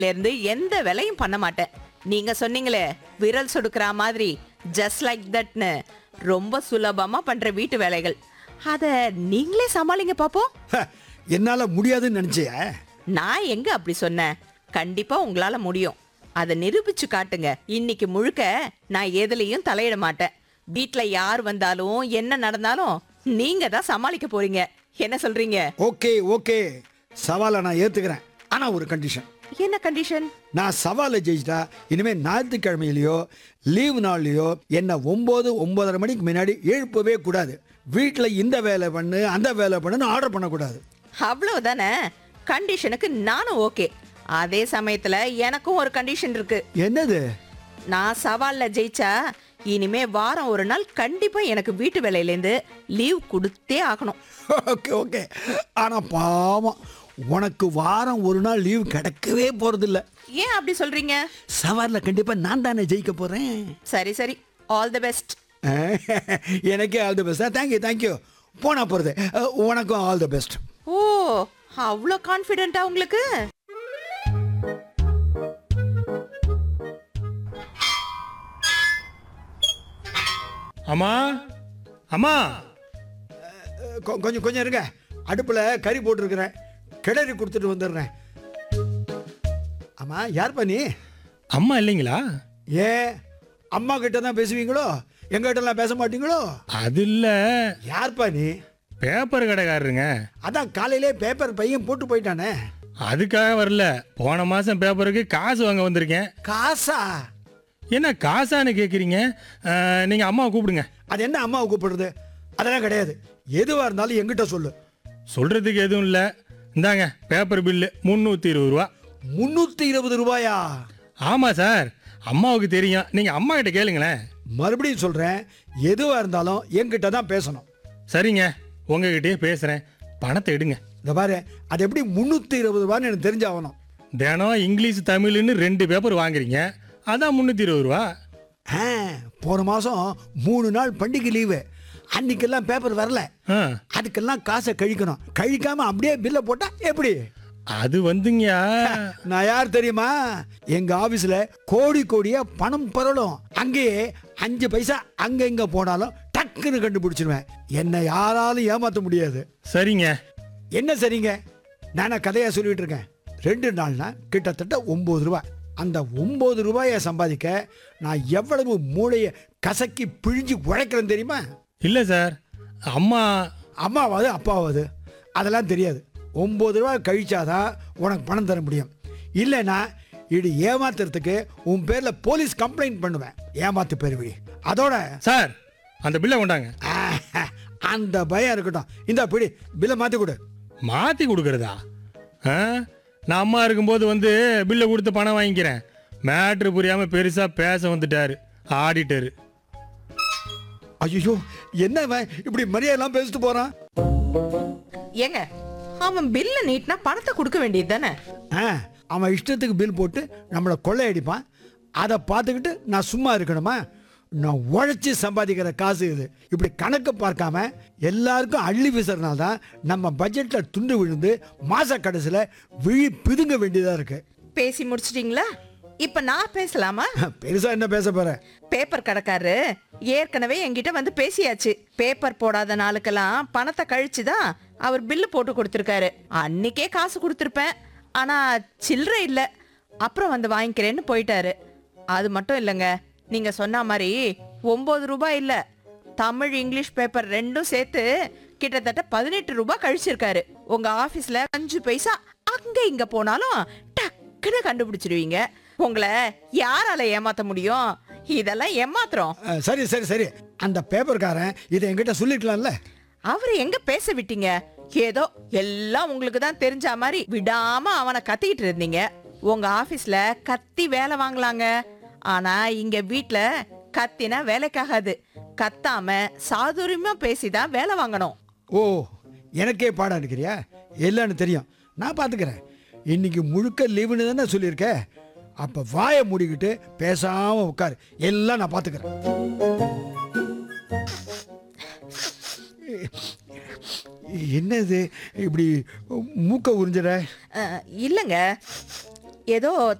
இருந்து எந்த வேலையும் பண்ண மாட்டேன் நீங்க சொன்னீங்களே விரல் சொடுக்கிற மாதிரி ஜஸ்ட் லைக் தட்னு ரொம்ப சுலபமா பண்ற வீட்டு வேலைகள் அத நீங்களே சமாளிங்க பாப்போம் ஹ, என்னால முடியாதுன்னு நினைச்சிய நான் எங்க அப்படி சொன்னேன் கண்டிப்பா உங்களால முடியும் அதை நிரூபிச்சு காட்டுங்க இன்னைக்கு முழுக்க நான் எதுலயும் தலையிட மாட்டேன் வீட்ல யார் வந்தாலும் என்ன நடந்தாலும் நீங்க தான் சமாளிக்க போறீங்க என்ன சொல்றீங்க ஓகே ஓகே சவாலை நான் ஏத்துக்கிறேன் ஆனா ஒரு கண்டிஷன் என்ன கண்டிஷன் நான் சவாலை ஜெயிச்சிட்டா இனிமே ஞாயிற்றுக்கிழமையிலையோ லீவு நாள்லையோ என்ன ஒம்பது ஒன்பதரை மணிக்கு முன்னாடி எழுப்பவே கூடாது வீட்டில் இந்த வேலை பண்ணு அந்த வேலை பண்ணுன்னு ஆர்டர் பண்ணக்கூடாது அவ்வளவுதானே கண்டிஷனுக்கு நானும் ஓகே அதே சமயத்துல எனக்கும் ஒரு கண்டிஷன் இருக்கு என்னது நான் சவால்ல ஜெயிச்சா இனிமே வாரம் ஒரு நாள் கண்டிப்பா எனக்கு வீட்டு வேலையிலேருந்து லீவ் கொடுத்தே ஆகணும் ஓகே ஓகே ஆனால் பாவம் உனக்கு வாரம் ஒரு நாள் லீவு கிடைக்கவே போகிறதில்ல ஏன் அப்படி சொல்றீங்க சவாலில் கண்டிப்பாக நான் தானே ஜெயிக்க போகிறேன் சரி சரி ஆல் தி பெஸ்ட் எனக்கே all the best thank you thank you போனா போகிறது உனக்கும் ஆல் தி பெஸ்ட் ஓ அவ்வளோ கான்ஃபிடென்ட்டா உங்களுக்கு அம்மா அம்மா கொஞ்சம் கொஞ்சம் இருங்க அடுப்பில் கறி போட்டிருக்கிறேன் கிளறி கொடுத்துட்டு வந்துடுறேன் ஆமாம் யார்ப்பா நீ அம்மா இல்லைங்களா ஏன் அம்மா கிட்ட தான் பேசுவீங்களோ எங்கிட்டலாம் பேச மாட்டீங்களோ அது இல்லை யார்ப்பா நீ பேப்பர் கடைக்காரருங்க அதான் காலையிலே பேப்பர் பையன் போட்டு போயிட்டானே அதுக்காக வரல போன மாதம் பேப்பருக்கு காசு வாங்க வந்திருக்கேன் காசா என்ன காசான்னு கேட்குறீங்க நீங்கள் அம்மாவை கூப்பிடுங்க அது என்ன அம்மாவை கூப்பிடுறது அதெல்லாம் கிடையாது எதுவாக இருந்தாலும் எங்கிட்ட சொல்லு சொல்கிறதுக்கு எதுவும் இல்லை இந்தாங்க பேப்பர் பில்லு முந்நூற்றி இருபது ரூபா முந்நூற்றி இருபது ரூபாயா ஆமாம் சார் அம்மாவுக்கு தெரியும் நீங்கள் அம்மா கிட்ட கேளுங்களேன் மறுபடியும் சொல்கிறேன் எதுவாக இருந்தாலும் என்கிட்ட தான் பேசணும் சரிங்க உங்ககிட்டயே பேசுகிறேன் பணத்தை எடுங்க இந்த பாரு அது எப்படி முந்நூற்றி இருபது ரூபான்னு எனக்கு தெரிஞ்சாகணும் தினம் இங்கிலீஷ் தமிழ்னு ரெண்டு பேப்பர் வாங்குறீங்க அதான் முந்நூற்றி இருபது ரூபா ஆ போன மாதம் மூணு நாள் பண்டிகை லீவு அன்னைக்கெல்லாம் பேப்பர் வரல ஆ அதுக்கெல்லாம் காசை கழிக்கணும் கழிக்காம அப்படியே பில்லை போட்டா எப்படி அது வந்துங்கயா நான் யார் தெரியுமா எங்க ஆபீஸ்ல கோடி கோடியா பணம் பரலும் அங்கேயே அஞ்சு பைசா அங்க இங்க போனாலும் டக்குன்னு கண்டுபிடிச்சிருவேன் என்னை யாராலும் ஏமாத்த முடியாது சரிங்க என்ன சரிங்க நானா கதையா சொல்லிட்டு இருக்கேன் ரெண்டு நாள்னா கிட்டத்தட்ட ஒன்பது ரூபாய் அந்த ஒன்பது ரூபாயை சம்பாதிக்க நான் எவ்வளவு மூளையை கசக்கி பிழிஞ்சு உழைக்கிறேன் தெரியுமா இல்லை சார் அம்மா அம்மாவாது அப்பாவாது அதெல்லாம் தெரியாது ஒம்பது ரூபா கழிச்சாதான் உனக்கு பணம் தர முடியும் இல்லைன்னா இது ஏமாத்துறதுக்கு உன் பேரில் போலீஸ் கம்ப்ளைண்ட் பண்ணுவேன் ஏமாத்து பெருவிழி அதோட சார் அந்த பில்லை கொண்டாங்க ஆஹ், அந்த பயம் இருக்கட்டும் இந்த பிடி பில்லை மாற்றி கொடு மாற்றி கொடுக்கறதா ஆ நான் அம்மா இருக்கும்போது வந்து பில்லை கொடுத்து பணம் வாங்கிக்கிறேன் மேட்ரு புரியாமல் பெருசாக பேச வந்துட்டாரு ஆடிட்டரு ஐயோ என்ன இவன் இப்படி மரியாதைலாம் பேசிட்டு போகிறான் ஏங்க அவன் பில்ல நீட்னா பணத்தை கொடுக்க வேண்டியது தானே ஆ அவன் இஷ்டத்துக்கு பில் போட்டு நம்மளை கொள்ளையடிப்பான் அதை பார்த்துக்கிட்டு நான் சும்மா இருக்கணுமா நான் உழைச்சி சம்பாதிக்கிற காசு இது இப்படி கணக்கு பார்க்காம எல்லாருக்கும் அள்ளி வீசுறதுனால தான் நம்ம பட்ஜெட்டில் துண்டு விழுந்து மாச கடைசியில் விழி பிதுங்க வேண்டியதாக இருக்கு பேசி முடிச்சிட்டீங்களா இப்ப நான் பேசலாமா பெருசாக என்ன பேச போற பேப்பர் கடைக்காரரு ஏற்கனவே என்கிட்ட வந்து பேசியாச்சு பேப்பர் போடாத நாளுக்கெல்லாம் பணத்தை கழிச்சு தான் அவர் பில்லு போட்டு கொடுத்துருக்காரு அன்னைக்கே காசு கொடுத்துருப்பேன் ஆனா சில்லறை இல்ல அப்புறம் வந்து வாங்கிக்கிறேன்னு போயிட்டாரு அது மட்டும் இல்லைங்க நீங்க சொன்ன மாதிரி ஒன்பது ரூபாய் இல்ல தமிழ் இங்கிலீஷ் பேப்பர் ரெண்டும் சேர்த்து கிட்டத்தட்ட பதினெட்டு ரூபாய் கழிச்சிருக்காரு உங்க ஆபீஸ்ல அஞ்சு பைசா அங்க இங்க போனாலும் டக்குன்னு கண்டுபிடிச்சிருவீங்க உங்களை யாரால ஏமாத்த முடியும் இதெல்லாம் ஏமாத்துறோம் அஹ், சரி சரி சரி அந்த பேப்பர்காரன் இதை என்கிட்ட சொல்லிருக்கலாம்ல அவரை எங்க பேச விட்டீங்க ஏதோ எல்லாம் உங்களுக்கு தான் தெரிஞ்ச மாதிரி விடாம அவனை கத்திக்கிட்டு இருந்தீங்க உங்க ஆபீஸ்ல கத்தி வேலை வாங்கலாங்க ஆனா இங்க வீட்ல கத்தினா வேலைக்காகாது கத்தாம சாதுரியமா பேசிதான் வேலை வாங்கணும் ஓ எனக்கே பாடம் எடுக்கிறியா இல்லைன்னு தெரியும் நான் பார்த்துக்கிறேன் இன்னைக்கு முழுக்க லீவுன்னு தானே சொல்லியிருக்க அப்போ வாயை மூடிக்கிட்டு பேசாமல் உட்காரு எல்லாம் நான் பார்த்துக்கிறேன் என்னது இப்படி மூக்க உறிஞ்சிட அஹ், இல்லைங்க ஏதோ